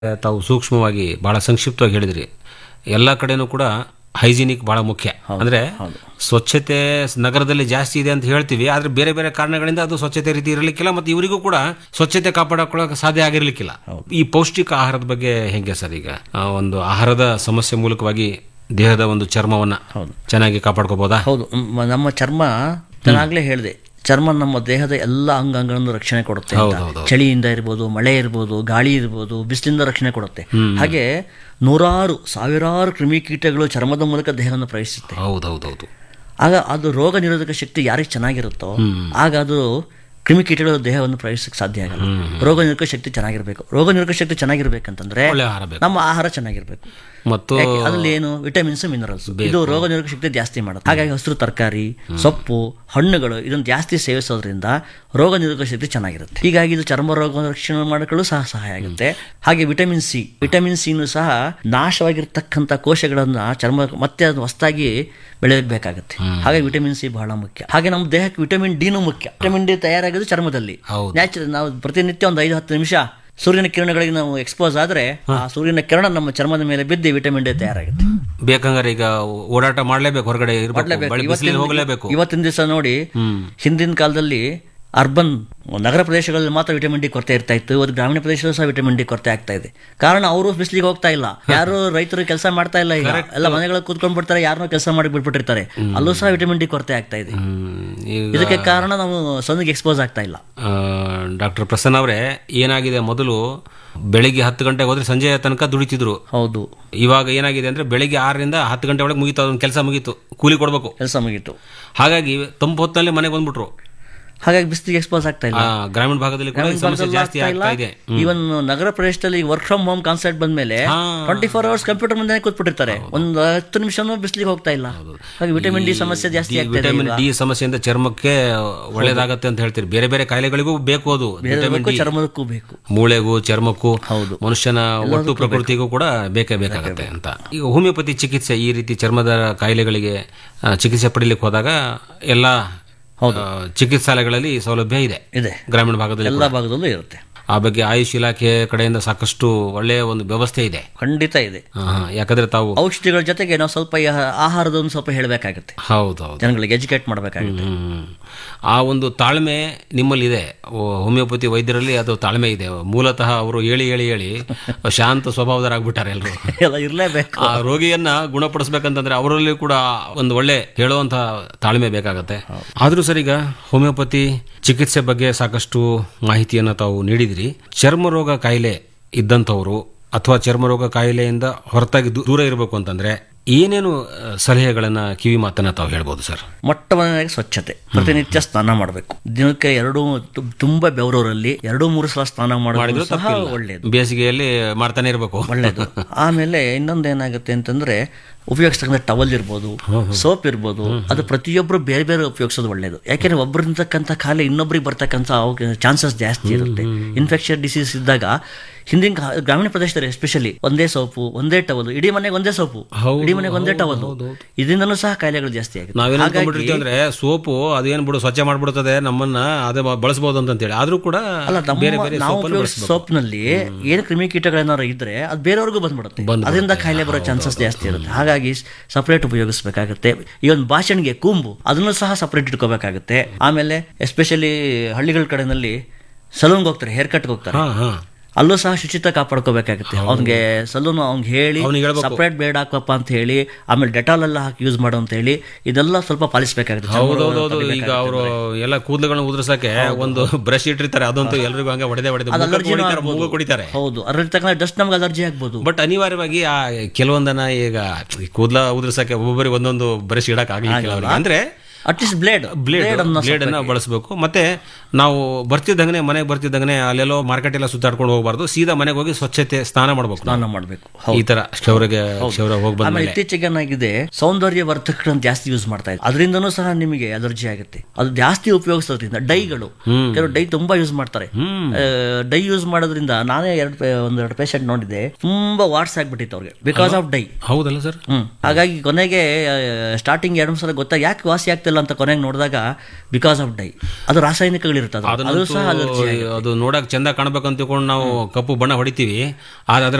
ತಾವು ಸೂಕ್ಷ್ಮವಾಗಿ ಬಹಳ ಸಂಕ್ಷಿಪ್ತವಾಗಿ ಹೇಳಿದ್ರಿ ಎಲ್ಲ ಕಡೆನೂ ಕೂಡ ಹೈಜಿನಿಕ್ ಬಹಳ ಮುಖ್ಯ ಅಂದ್ರೆ ಸ್ವಚ್ಛತೆ ನಗರದಲ್ಲಿ ಜಾಸ್ತಿ ಇದೆ ಅಂತ ಹೇಳ್ತೀವಿ ಆದ್ರೆ ಬೇರೆ ಬೇರೆ ಕಾರಣಗಳಿಂದ ಅದು ಸ್ವಚ್ಛತೆ ರೀತಿ ಇರಲಿಕ್ಕಿಲ್ಲ ಮತ್ತೆ ಇವರಿಗೂ ಕೂಡ ಸ್ವಚ್ಛತೆ ಕಾಪಾಡಿಕೊಳ್ಳೋಕೆ ಸಾಧ್ಯ ಆಗಿರ್ಲಿಕ್ಕಿಲ್ಲ ಈ ಪೌಷ್ಟಿಕ ಆಹಾರದ ಬಗ್ಗೆ ಹೆಂಗೆ ಸರ್ ಈಗ ಆ, ಒಂದು ಆಹಾರದ ಸಮಸ್ಯೆ ಮೂಲಕವಾಗಿ ದೇಹದ ಒಂದು ಚರ್ಮವನ್ನ ಚೆನ್ನಾಗಿ ಕಾಪಾಡ್ಕೋಬಹುದಾ ಹೌದು ಮ್- ನಮ್ಮ ಚರ್ಮ ಚೆನ್ನಾಗ್ಲೇ ಹೇಳಿದೆ ಚರ್ಮ ನಮ್ಮ ದೇಹದ ಎಲ್ಲ ಅಂಗಾಂಗಗಳನ್ನು ರಕ್ಷಣೆ ಕೊಡುತ್ತೆ ಅಂತ. ಚಳಿಯಿಂದ ಇರ್ಬೋದು ಮಳೆ ಇರ್ಬೋದು ಗಾಳಿ ಇರ್ಬೋದು ಬಿಸಿಲಿಂದ ರಕ್ಷಣೆ ಕೊಡುತ್ತೆ ಹಾಗೆ ನೂರಾರು ಸಾವಿರಾರು ಕ್ರಿಮಿಕೀಟಗಳು ಚರ್ಮದ ಮೂಲಕ ದೇಹವನ್ನು ಪ್ರವೇಶಿಸುತ್ತೆ ಹೌದೌದೌದು ಆಗ ಅದು ರೋಗ ನಿರೋಧಕ ಶಕ್ತಿ ಯಾರಿಗೆ ಚೆನ್ನಾಗಿರುತ್ತೋ ಆಗ ಅದು ಕ್ರಿಮಿಕೀಟಗಳು ದೇಹವನ್ನು ಪ್ರವೇಶಿಸಕ್ಕೆ ಸಾಧ್ಯ ಆಗಲ್ಲ ರೋಗ ನಿರೋಧಕ ಶಕ್ತಿ ಚೆನ್ನಾಗಿರ್ಬೇಕು ರೋಗ ನಿರೋಧಕ ಶಕ್ತಿ ಚೆನ್ನಾಗಿರ್ಬೇಕಂತಂದ್ರೆ ಒಳ್ಳೆ ಆಹಾರ ಬೇಕು ನಮ್ಮ ಆಹಾರ ಚೆನ್ನಾಗಿರ್ಬೇಕು ಮತ್ತು ಯಾಕೆ? ಅದ್ರಲ್ಲಿ ಏನು ವಿಟಮಿನ್ಸ್ ಮಿನರಲ್ಸ್ ಇದು ರೋಗ ನಿರೋಧಕ ಶಕ್ತಿ ಜಾಸ್ತಿ ಮಾಡುತ್ತೆ ಹಾಗಾಗಿ ಹಸಿರು ತರಕಾರಿ ಸೊಪ್ಪು ಹಣ್ಣುಗಳು ಇದನ್ನು ಜಾಸ್ತಿ ಸೇವಿಸೋದ್ರಿಂದ ರೋಗ ನಿರೋಧಕ ಶಕ್ತಿ ಚೆನ್ನಾಗಿರುತ್ತೆ ಹೀಗಾಗಿ ಇದು ಚರ್ಮ ರೋಗ ರಕ್ಷಣೆ ಮಾಡಲು ಸಹ ಸಹಾಯ ಆಗುತ್ತೆ ಹಾಗೆ ವಿಟಮಿನ್ ಸಿ ವಿಟಮಿನ್ ಸಿನು ಸಹ ನಾಶವಾಗಿರ್ತಕ್ಕಂಥ ಕೋಶಗಳನ್ನ ಚರ್ಮ ಮತ್ತೆ ಅದು ಹೊಸದಾಗಿ ಬೆಳೆಯಬೇಕಾಗುತ್ತೆ ಹಾಗಾಗಿ ವಿಟಮಿನ್ ಸಿ ಬಹಳ ಮುಖ್ಯ ಹಾಗೆ ನಮ್ಮ ದೇಹಕ್ಕೆ ವಿಟಮಿನ್ ಡಿನೂ ಮುಖ್ಯ ವಿಟಮಿನ್ ಡಿ ತಯಾರಾಗೋದು ಚರ್ಮದಲ್ಲಿ ಹೌದು. ನ್ಯಾಚುರಲ್ ನಾವು ಪ್ರತಿನಿತ್ಯ ಒಂದು ಐದು ಹತ್ತು ನಿಮಿಷ ಸೂರ್ಯನ ಕಿರಣಗಳಿಗೆ ನಾವು ಎಕ್ಸ್ಪೋಸ್ ಆದ್ರೆ ಆ ಸೂರ್ಯನ ಕಿರಣ ನಮ್ಮ ಚರ್ಮದ ಮೇಲೆ ಬಿದ್ದು ವಿಟಮಿನ್ ಡಿ ತಯಾರಾಗುತ್ತೆ ಬೇಕಂಗಾರೆ ಈಗ ಓಡಾಟ ಮಾಡ್ಲೇಬೇಕು ಹೊರಗಡೆ ಇರ್ಬೇಕು ಬಳಿ ಬಿಸಿಲಿಗೆ ಹೋಗಲೇಬೇಕು ಇವತ್ತಿನ ದಿವಸ ನೋಡಿ ಹ್ಮ್ ಹಿಂದಿನ ಕಾಲದಲ್ಲಿ ಅರ್ಬನ್ ನಗರ ಪ್ರದೇಶಗಳಲ್ಲಿ ಮಾತ್ರ ವಿಟಮಿನ್ ಡಿ ಕೊರತೆ ಇರ್ತಾ ಇತ್ತು ಇವತ್ತು ಗ್ರಾಮೀಣ ಪ್ರದೇಶದಲ್ಲೂ ಸಹ ವಿಟಮಿನ್ ಡಿ ಕೊರತೆ ಆಗ್ತಾ ಇದೆ ಕಾರಣ ಅವರು ಬಿಸಿಲಿಗೆ ಹೋಗ್ತಾ ಇಲ್ಲ ಯಾರು ರೈತರು ಕೆಲಸ ಮಾಡ್ತಾ ಇಲ್ಲ ಈಗ ಎಲ್ಲ ಮನೆಗಳಲ್ಲಿ ಕೂತ್ಕೊಂಡ್ ಬಿಡ್ತಾರೆ ಯಾರನ್ನೋ ಕೆಲಸ ಮಾಡಿ ಬಿಟ್ಬಿಟ್ಟಿರ್ತಾರೆ ಅಲ್ಲೂ ಸಹ ವಿಟಮಿನ್ ಡಿ ಕೊರತೆ ಆಗ್ತಾ ಇದೆ ಹ್ಮ್. ಈಗ ಇದಕ್ಕೆ ಕಾರಣ ನಾವು ಸನ್ನಿಗೆ ಎಕ್ಸ್ಪೋಸ್ ಆಗ್ತಾ ಇಲ್ಲ ಡಾಕ್ಟರ್ ಪ್ರಸನ್ನ ಅವರೇ ಏನಾಗಿದೆ ಮೊದಲು ಬೆಳಿಗ್ಗೆ ಹತ್ತು ಗಂಟೆಗೆ ಹೋದ್ರೆ ಸಂಜೆಯ ತನಕ ದುಡಿತಿದ್ರು ಹೌದು ಇವಾಗ ಏನಾಗಿದೆ ಅಂದ್ರೆ ಬೆಳಿಗ್ಗೆ ಆರರಿಂದ ಹತ್ತು ಗಂಟೆ ಒಳಗೆ ಮುಗೀತು ಅದೊಂದು ಕೆಲಸ ಮುಗೀತು ಕೂಲಿ ಕೊಡಬೇಕು ಕೆಲಸ ಮುಗೀತು ಹಾಗಾಗಿ ತಂಪು ಹೊತ್ತಲ್ಲಿ ಮನೆಗೆ ಬಂದ್ಬಿಟ್ರು ಹಾಗಾಗಿ ಬಿಸಿಲಿಗೆ ಎಕ್ಸ್ಪೋಸ್ ಆಗ್ತಾ ಇಲ್ಲ ಆ, ಗ್ರಾಮೀಣ ಭಾಗದಲ್ಲಿ ಕೂಡ ಈ ಸಮಸ್ಯೆ ಜಾಸ್ತಿ ಆಗ್ತಾ ಇದೆ ಇವನ್ ನಗರ ಪ್ರದೇಶದಲ್ಲಿ ವರ್ಕ್ ಫ್ರಮ್ ಹೋಮ್ ಕಾನ್ಸೆಪ್ಟ್ ಬಂದ್ಮೇಲೆ ಹಾ. ಟ್ವೆಂಟಿ ಫೋರ್ ಅವರ್ಸ್ ಕಂಪ್ಯೂಟರ್ ಮುಂದೆ ಕೂತ್ಬಿಟ್ಟಿರ್ತಾರೆ ಒಂದು ಹತ್ತು ನಿಮಿಷನೂ ಬಿಸಿಲಿಗೆ ಹೋಗ್ತಾ ಇಲ್ಲ ಹಾಗೆ ವಿಟಮಿನ್ ಡಿ ಸಮಸ್ಯೆ ಜಾಸ್ತಿ ಆಗ್ತಾ ಇದೆ ವಿಟಮಿನ್ ಡಿ ಸಮಸ್ಯೆಯಿಂದ ಚರ್ಮಕ್ಕೆ ಒಳ್ಳೇದಾಗತ್ತೆ ಅಂತ ಹೇಳ್ತೀರಿ ಬೇರೆ ಬೇರೆ ಕಾಯಿಲೆಗಳಿಗೂ ಬೇಕು ಅದು ವಿಟಮಿನ್ ಡಿ ಚರ್ಮದಕ್ಕೂ ಬೇಕು ಮೂಳೆಗೂ ಚರ್ಮಕ್ಕೂ ಹೌದು. ಮನುಷ್ಯನ ಒಟ್ಟು ಪ್ರಕೃತಿಗೂ ಕೂಡ ಬೇಕೇ ಬೇಕಾಗತ್ತೆ ಅಂತ ಈಗ ಹೋಮಿಯೋಪತಿ ಚಿಕಿತ್ಸೆ ಈ ರೀತಿ ಚರ್ಮದ ಕಾಯಿಲೆಗಳಿಗೆ ಆ, ಚಿಕಿತ್ಸೆ ಪಡಿಲಿಕ್ಕೆ ಹೋದಾಗ ಎಲ್ಲ ಆ, ಚಿಕಿತ್ಸಾಲಯಗಳಲ್ಲಿ ಈ ಸೌಲಭ್ಯ ಇದೆ ಇದೆ ಗ್ರಾಮೀಣ ಭಾಗದಲ್ಲಿ ಎಲ್ಲ ಭಾಗದಲ್ಲೂ ಇರುತ್ತೆ ಆ ಬಗ್ಗೆ ಆಯುಷ್ ಇಲಾಖೆ ಕಡೆಯಿಂದ ಸಾಕಷ್ಟು ಒಳ್ಳೆಯ ಒಂದು ವ್ಯವಸ್ಥೆ ಇದೆ ಖಂಡಿತ ಇದೆ ಆ, ಹಾ. ಯಾಕಂದ್ರೆ ತಾವು ಔಷಧಿಗಳ ಜೊತೆಗೆ ನಾವು ಸ್ವಲ್ಪ ಈ ಆಹ- ಆಹಾರದ ಒಂದು ಸ್ವಲ್ಪ ಹೇಳಬೇಕಾಗುತ್ತೆ ಹೌದೌದು ಜನಗಳಿಗೆ ಎಜುಕೇಟ್ ಮಾಡಬೇಕಾಗುತ್ತೆ ಹ್ಮ್. ಆ ಒಂದು ತಾಳ್ಮೆ ನಿಮ್ಮಲ್ಲಿದೆ ಓ, ಹೋಮಿಯೋಪತಿ ವೈದ್ಯರಲ್ಲಿ ಅದು ತಾಳ್ಮೆ ಇದೆ ಮೂಲತಃ ಅವರು ಹೇಳಿ ಹೇಳಿ ಹೇಳಿ ಶಾಂತ ಸ್ವಭಾವದರಾಗ್ಬಿಟ್ಟಾರೆ ಎಲ್ಲರೂ ಎಲ್ಲ ಇರಲೇಬೇಕು ಆ ರೋಗಿಯನ್ನ ಗುಣಪಡಿಸ್ಬೇಕಂತಂದ್ರೆ ಅವರಲ್ಲಿ ಕೂಡ ಒಂದು ಒಳ್ಳೆ ಹೇಳುವಂತ ತಾಳ್ಮೆ ಬೇಕಾಗತ್ತೆ ಆದ್ರೂ ಸರ್ ಈಗ ಹೋಮಿಯೋಪತಿ ಚಿಕಿತ್ಸೆ ಬಗ್ಗೆ ಸಾಕಷ್ಟು ಮಾಹಿತಿಯನ್ನ ತಾವು ನೀಡಿದಿರಿ ಚರ್ಮ ರೋಗ ಕಾಯಿಲೆ ಇದ್ದಂಥವ್ರು ಅಥವಾ ಚರ್ಮ ರೋಗ ಕಾಯಿಲೆಯಿಂದ ಹೊರತಾಗಿ ದೂ- ದೂರ ಇರಬೇಕು ಅಂತಂದ್ರೆ ಏನೇನು ಆ, ಸಲಹೆಗಳನ್ನ ಕಿವಿ ಮಾತನ್ನ ತಾವು ಹೇಳ್ಬೋದು ಸರ್ ಮೊಟ್ಟ ಮೊದಲನೇದಾಗಿ ಸ್ವಚ್ಛತೆ ಪ್ರತಿನಿತ್ಯ ಸ್ನಾನ ಮಾಡಬೇಕು ದಿನಕ್ಕೆ ಎರಡು ತು- ತುಂಬಾ ಬೆವರೋರಲ್ಲಿ ಎರಡು ಮೂರು ಸಲ ಸ್ನಾನ ಮಾಡೋದು ಸಹ ಒಳ್ಳೆಯದು ಬೇಸಿಗೆಯಲ್ಲಿ ಮಾಡ್ತಾನೆ ಇರಬೇಕು ಒಳ್ಳೇದು ಆಮೇಲೆ ಇನ್ನೊಂದು ಏನಾಗುತ್ತೆ ಅಂತಂದ್ರೆ ಉಪಯೋಗಿಸ್ತಕ್ಕಂಥ ಟವಲ್ ಇರ್ಬೋದು ಸೋಪ್ ಇರ್ಬೋದು ಅದು ಪ್ರತಿಯೊಬ್ಬರು ಬೇರೆ ಬೇರೆ ಉಪಯೋಗಿಸೋದು ಒಳ್ಳೇದು ಯಾಕೆಂದ್ರೆ ಒಬ್ಬರಿಂದಕ್ಕಂಥ ಕಾಯಿಲೆ ಇನ್ನೊಬ್ರಿಗೆ ಬರ್ತಕ್ಕಂಥ ಚಾನ್ಸಸ್ ಜಾಸ್ತಿ ಇರುತ್ತೆ ಇನ್ಫೆಕ್ಷನ್ ಡಿಸೀಸ್ ಇದ್ದಾಗ ಹಿಂದಿನ ಕಾ- ಗ್ರಾಮೀಣ ಪ್ರದೇಶದಲ್ಲಿ ಎಸ್ಪೆಷಲಿ ಒಂದೇ ಸೋಪು ಒಂದೇ ಟವಲ್ ಇಡೀ ಮನೆಗೆ ಒಂದೇ ಸೋಪು ಇಡೀ ಮನೆಗೆ ಒಂದೇ ಟವಲ್ ಇದರಿಂದನೂ ಸಹ ಕಾಯಿಲೆಗಳು ಜಾಸ್ತಿ ಆಗುತ್ತೆ ನಾವೇನ್ ಅನ್ಕೊಂಡ್ಬಿಟ್ಟಿರ್ತೀವಿ ಅಂದ್ರೆ ಸೋಪು ಅದೇನ್ ಬಿಡು ಸ್ವಚ್ಛ ಮಾಡ್ಬಿಡುತ್ತದೆ ನಮ್ಮನ್ನ ಅದೇ ಬಳಸಬಹುದು ಅಂತ ಹೇಳಿ ಆದ್ರೂ ಕೂಡ ಅಲ್ಲ ಬೇರೆ ನಮ್ಮ ಬೇರೆ ನಾವು ಸೋಪನ್ನು ಉಪಯೋಗಿಸೋ ಸೋಪ್ನಲ್ಲಿ ಏನು ಕ್ರಿಮಿಕೀಟಗಳೇನಾದ್ರು ಇದ್ರೆ ಅದು ಬೇರೆಯವ್ರಿಗೂ ಬಂದ್ಬಿಡುತ್ತೆ ಅದರಿಂದ ಕಾಯಿಲೆ ಬರೋ ಚಾನ್ಸಸ್ ಜಾಸ್ತಿ ಇರುತ್ತೆ ಹಾಗಾಗಿ ಸಪರೇಟ್ ಉಪಯೋಗಿಸಬೇಕಾಗುತ್ತೆ ಈ ಒಂದು ಭಾಷಣಿಗೆ ಕೂಂಬು ಅದನ್ನು ಸಹ ಸಪರೇಟ್ ಇಟ್ಕೋಬೇಕಾಗುತ್ತೆ ಆಮೇಲೆ ಎಸ್ಪೆಷಲಿ ಹಳ್ಳಿಗಳ ಕಡೆನಲ್ಲಿ ಸಲೂನ್ಗೆ ಹೋಗ್ತಾರೆ ಹೇರ್ ಕಟ್ಗೆ ಹೋಗ್ತಾರೆ ಹಾ ಹಾ ಅಲ್ಲೂ ಸಹ ಶುಚಿತ್ವ ಕಾಪಾಡ್ಕೋಬೇಕಾಗುತ್ತೆ ಅವ್ನಿಗೆ ಸಲೂನ್ ಅವ್ನಿಗೆ ಹೇಳಿ ಅವ್ನಿಗೆ ಹೇಳ್ಬೇಕು. ಸಪರೇಟ್ ಬೇಡ ಹಾಕಪ್ಪ ಅಂತ ಹೇಳಿ ಆಮೇಲೆ ಡೆಟಾಲ್ ಎಲ್ಲ ಹಾಕಿ ಯೂಸ್ ಮಾಡು ಅಂತ ಹೇಳಿ ಇದೆಲ್ಲ ಸ್ವಲ್ಪ ಪಾಲಿಸಬೇಕಾಗುತ್ತೆ ಹೌದೌದೌದು ಈಗ ಅವರು ಎಲ್ಲ ಕೂದಲುಗಳನ್ನ ಉದುರ್ಸಕ್ಕೆ ಒಂದು ಬ್ರಷ್ ಇಟ್ಟಿರ್ತಾರೆ ಅದಂತೂ ಎಲ್ರಿಗೂ ಹಂಗೆ ಹೊಡೆದೇ ಹೊಡೆದ ಕುಡಿತಾರೆ ಮೂಗು ಕುಡಿತಾರೆ ಹೌದು ಅದ್ರಲ್ಲಿ ತಕ್ಕಂಥ ಡಸ್ಟ್ ನಮ್ಗೆ ಅಲರ್ಜಿ ಆಗ್ಬೋದು ಬಟ್ ಅನಿವಾರ್ಯವಾಗಿ ಆ ಕೆಲವೊಂದನ ಈಗ ಈ ಕೂದಲ ಉದುರ್ಸಕ್ಕೆ ಒಬ್ಬೊಬ್ಬರಿಗೆ ಒಂದೊಂದು ಬ್ರಷ್ ಇಡಕ್ ಆಗ್ಲಿಕ್ಕಿಲ್ಲ ಅವ್ರಿಗೆ ಅಂದ್ರೆ ಅಟ್ಲೀಸ್ಟ್ ಬ್ಲೇಡ್ ಬ್ಲೇಡ್ ಬ್ಲೇಡ್ ಅನ್ನ ಬಳಸಬೇಕು ಮತ್ತೆ ನಾವು ಬರ್ತಿದ್ದಂಗನೆ ಮನೆಗೆ ಬರ್ತಿದ್ದಂಗನೆ ಅಲ್ಲೆಲ್ಲೋ ಮಾರ್ಕೆಟ್ ಎಲ್ಲ ಸುತ್ತಾಡ್ಕೊಂಡು ಹೋಗಬಾರ್ದು ಸೀದಾ ಮನೆಗೆ ಹೋಗಿ ಸ್ವಚ್ಛತೆ ಸ್ನಾನ ಮಾಡ್ಬೇಕು ನಾವು. ಸ್ನಾನ ಮಾಡಬೇಕು ಈ ತರ ಕ್ಷೌರಗೆ ಕ್ಷೌರ ಹೋಗಿ ಆಮೇಲೆ ಬಂದ್ಮೇಲೆ ಇತ್ತೀಚೆಗೆ ಏನಾಗಿದೆ ಸೌಂದರ್ಯ ವರ್ಧಕಗಳನ್ನು ಜಾಸ್ತಿ ಯೂಸ್ ಮಾಡ್ತಾ ಇದ್ದಾರೆ ಅದರಿಂದನೂ ಸಹ ನಿಮಗೆ ಅಲರ್ಜಿ ಆಗುತ್ತೆ ಅದು ಜಾಸ್ತಿ ಉಪಯೋಗಿಸೋದ್ರಿಂದ ಡೈಗಳು ಕೆಲವು ಡೈ ತುಂಬಾ ಯೂಸ್ ಮಾಡ್ತಾರೆ ಡೈ ಯೂಸ್ ಮಾಡೋದ್ರಿಂದ ನಾನೇ ಎರಡು ಒಂದೆರಡು ಪೇಷಂಟ್ ನೋಡಿದ್ದೆ ತುಂಬಾ ವಾಟ್ಸ್ ಆಗ್ಬಿಟ್ಟಿತ್ತು ಅವ್ರಿಗೆ ಬಿಕಾಸ್ ಆಫ್ ಡೈ ಹೌದಲ್ಲ ಸರ್ ಹ್ಮ್ ಹಾಗಾಗಿ ಕೊನೆಗೆ ಸ್ಟಾರ್ಟಿಂಗ್ ಎರಡು ಸಲ ಗೊತ್ತಾಗ ಯಾಕೆ ವಾಸಿ ಆಗ್ತಿಲ್ಲ ಕಾಣಿಸ್ತಿಲ್ಲ ಅಂತ ಕೊನೆಗೆ ನೋಡಿದಾಗ ಬಿಕಾಸ್ ಆಫ್ ಡೈ ಅದು ರಾಸಾಯನಿಕಗಳಿರುತ್ತೆ ಅದು. ಅದು ಸಹ ಅಲರ್ಜಿ ಅದು ನೋಡಕ್ ಚಂದ ಕಾಣ್ಬೇಕಂತ ತಿಳ್ಕೊಂಡು ನಾವು ಕಪ್ಪು ಬಣ್ಣ ಹೊಡಿತೀವಿ ಆದ್ರೆ ಅದ್ರ